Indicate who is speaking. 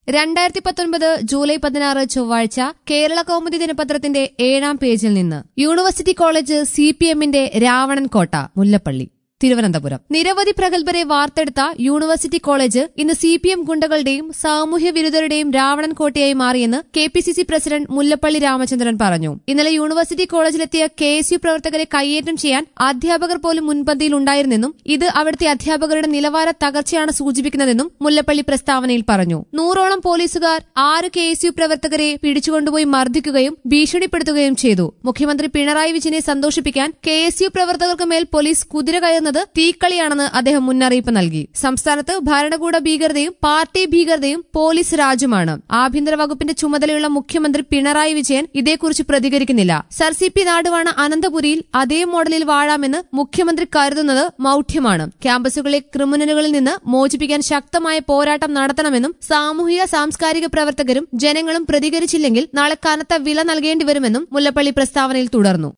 Speaker 1: രണ്ടായിരത്തി പത്തൊൻപത് ജൂലൈ പതിനാറ് ചൊവ്വാഴ്ച കേരള കൗമുദി ദിനപത്രത്തിന്റെ ഏഴാം പേജിൽ നിന്ന് യൂണിവേഴ്സിറ്റി കോളേജ് സി പി എമ്മിന്റെ രാവണൻ കോട്ട മുല്ലപ്പള്ളി തിരുവനന്തപുരം നിരവധി പ്രഗത്ഭരെ വാർത്തെടുത്ത യൂണിവേഴ്സിറ്റി കോളേജ് ഇന്ന് സി പി എം ഗുണ്ടകളുടെയും സാമൂഹ്യ വിരുദ്ധരുടെയും രാവണൻ കോട്ടയായി മാറിയെന്ന് K P C C president Mullappally Ramachandran പറഞ്ഞു ഇന്നലെ യൂണിവേഴ്സിറ്റി കോളേജിലെത്തിയ കെ എസ് യു പ്രവർത്തകരെ കൈയേറ്റം ചെയ്യാൻ അധ്യാപകർ പോലും മുൻപന്തിയിൽ ഉണ്ടായിരുന്നെന്നും ഇത് അവിടുത്തെ അധ്യാപകരുടെ നിലവാര തകർച്ചയാണ് സൂചിപ്പിക്കുന്നതെന്നും മുല്ലപ്പള്ളി പ്രസ്താവനയിൽ പറഞ്ഞു നൂറോളം പോലീസുകാർ ആറ് കെ എസ് യു പ്രവർത്തകരെ പിടിച്ചുകൊണ്ടുപോയി മർദ്ദിക്കുകയും ഭീഷണിപ്പെടുത്തുകയും ചെയ്തു മുഖ്യമന്ത്രി പിണറായി വിജയനെ സന്തോഷിപ്പിക്കാൻ കെ എസ് യു പ്രവർത്തകർക്ക് മേൽ പോലീസ് കുതിര കയറുന്നത് തീക്കളിയാണെന്ന് അദ്ദേഹം മുന്നറിയിപ്പ് നൽകി സംസ്ഥാനത്ത് ഭരണകൂട ഭീകരതയും പാർട്ടി ഭീകരതയും പോലീസ് രാജുമാണ് ആഭ്യന്തര വകുപ്പിന്റെ ചുമതലയുള്ള മുഖ്യമന്ത്രി പിണറായി വിജയൻ ഇതേക്കുറിച്ച് പ്രതികരിക്കുന്നില്ല സർ സി പി നാടുവാണ് അനന്തപുരിയിൽ അതേ മോഡലിൽ വാഴാമെന്ന് മുഖ്യമന്ത്രി കരുതുന്നത് മൌഢ്യമാണ് ക്യാമ്പസുകളെ ക്രിമിനലുകളിൽ നിന്ന് മോചിപ്പിക്കാൻ ശക്തമായ പോരാട്ടം നടത്തണമെന്നും സാമൂഹിക സാംസ്കാരിക പ്രവർത്തകരും ജനങ്ങളും പ്രതികരിച്ചില്ലെങ്കിൽ നാളെ കനത്ത വില നൽകേണ്ടി വരുമെന്നും മുല്ലപ്പള്ളി പ്രസ്താവനയിൽ തുടർന്നു